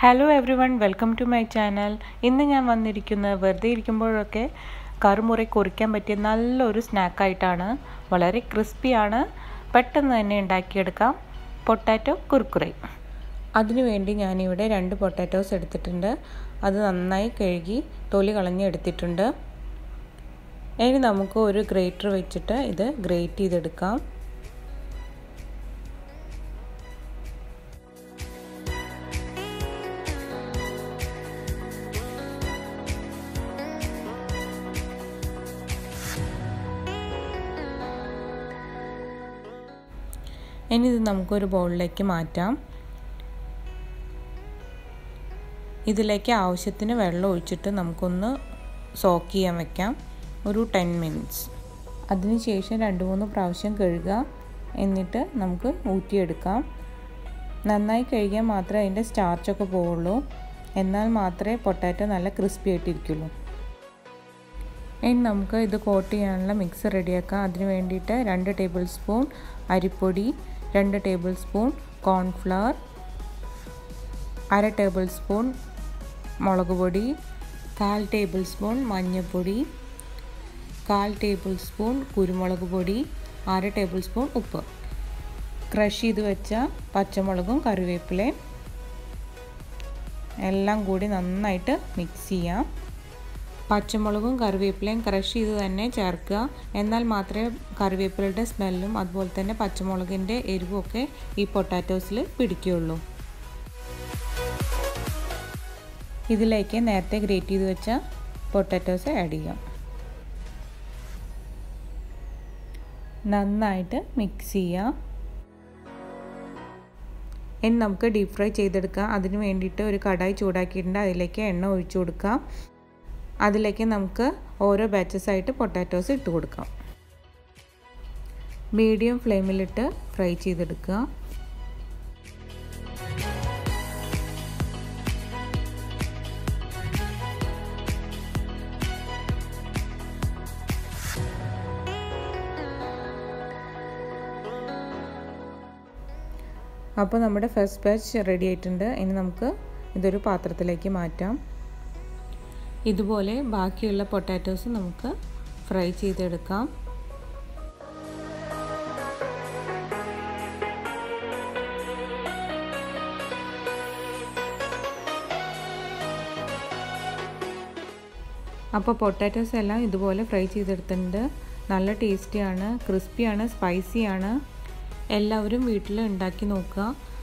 hello everyone welcome to my channel ഇന്ന് ഞാൻ വന്നിരിക്കുന്നത് വെറുതെ ഇരിക്കുമ്പോഴൊക്കെ കറുമുറി കുറിക്കാൻ പറ്റിയ നല്ലൊരു സ്നാക്കായിട്ടാണ് വളരെ ക്രിസ്പിയാണ് പെട്ടെന്ന് തന്നെ ഉണ്ടാക്കിയെടുക്കാം പൊട്ടാറ്റോ കുർക്കുറെ അതിനുവേണ്ടി ഞാനിവിടെ രണ്ട് പൊട്ടാറ്റോസ് എടുത്തിട്ടുണ്ട് അത് നന്നായി കഴുകി തൊലി കളഞ്ഞ് എടുത്തിട്ടുണ്ട് ഇനി നമുക്ക് ഒരു ഗ്രേറ്റർ വെച്ചിട്ട് ഇത് ഗ്രേറ്റ് ചെയ്തെടുക്കാം ഇനി ഇത് നമുക്കൊരു ബൗളിലേക്ക് മാറ്റാം ഇതിലേക്ക് ആവശ്യത്തിന് വെള്ളം ഒഴിച്ചിട്ട് നമുക്കൊന്ന് സോക്ക് ചെയ്യാൻ വെക്കാം ഒരു ടെൻ മിനിറ്റ്സ് അതിനുശേഷം രണ്ട് മൂന്ന് പ്രാവശ്യം കഴുകുക എന്നിട്ട് നമുക്ക് ഊറ്റിയെടുക്കാം നന്നായി കഴുകിയാൽ മാത്രമേ അതിൻ്റെ സ്റ്റാർച്ചൊക്കെ പോവുള്ളൂ എന്നാൽ മാത്രമേ പൊട്ടാറ്റോ നല്ല ക്രിസ്പി ആയിട്ടിരിക്കുള്ളൂ ഇനി നമുക്ക് ഇത് കോട്ട് ചെയ്യാനുള്ള മിക്സ് റെഡിയാക്കാം അതിന് വേണ്ടിയിട്ട് രണ്ട് ടേബിൾ സ്പൂൺ അരിപ്പൊടി രണ്ട് ടേബിൾ സ്പൂൺ കോൺഫ്ലവർ അര ടേബിൾ സ്പൂൺ മുളക് പൊടി കാൽ ടേബിൾ സ്പൂൺ മഞ്ഞൾപ്പൊടി കാൽ ടേബിൾ സ്പൂൺ കുരുമുളക് പൊടി അര ടേബിൾ സ്പൂൺ ഉപ്പ് ക്രഷ് ചെയ്ത് വെച്ച പച്ചമുളകും കറിവേപ്പിലയും എല്ലാം കൂടി നന്നായിട്ട് മിക്സ് ചെയ്യാം പച്ചമുളകും കറിവേപ്പിലയും ക്രഷ് ചെയ്ത് തന്നെ ചേർക്കുക എന്നാൽ മാത്രമേ കറിവേപ്പിലയുടെ സ്മെല്ലും അതുപോലെ തന്നെ പച്ചമുളകിൻ്റെ എരിവും ഒക്കെ ഈ പൊട്ടാറ്റോസിൽ പിടിക്കുകയുള്ളൂ ഇതിലേക്ക് നേരത്തെ ഗ്രേറ്റ് ചെയ്ത് വെച്ച പൊട്ടാറ്റോസ് ആഡ് ചെയ്യാം നന്നായിട്ട് മിക്സ് ചെയ്യാം ഇനി നമുക്ക് ഡീപ് ഫ്രൈ ചെയ്തെടുക്കാം അതിന് വേണ്ടിയിട്ട് ഒരു കടായി ചൂടാക്കിയിട്ടുണ്ട് അതിലേക്ക് എണ്ണ ഒഴിച്ചു കൊടുക്കാം അതിലേക്ക് നമുക്ക് ഓരോ ബാച്ചസ് ആയിട്ട് പൊട്ടാറ്റോസ് ഇട്ട് കൊടുക്കാം മീഡിയം ഫ്ലെയിമിലിട്ട് ഫ്രൈ ചെയ്തെടുക്കുക അപ്പോൾ നമ്മുടെ ഫസ്റ്റ് ബാച്ച് റെഡി ആയിട്ടുണ്ട് ഇനി നമുക്ക് ഇതൊരു പാത്രത്തിലേക്ക് മാറ്റാം ഇതുപോലെ ബാക്കിയുള്ള പൊട്ടാറ്റോസ് നമുക്ക് ഫ്രൈ ചെയ്തെടുക്കാം അപ്പോൾ പൊട്ടാറ്റോസ് എല്ലാം ഇതുപോലെ ഫ്രൈ ചെയ്തെടുത്തിട്ടുണ്ട് നല്ല ടേസ്റ്റിയാണ് ക്രിസ്പിയാണ് സ്പൈസിയാണ് എല്ലാവരും വീട്ടിൽ ഉണ്ടാക്കി നോക്കുക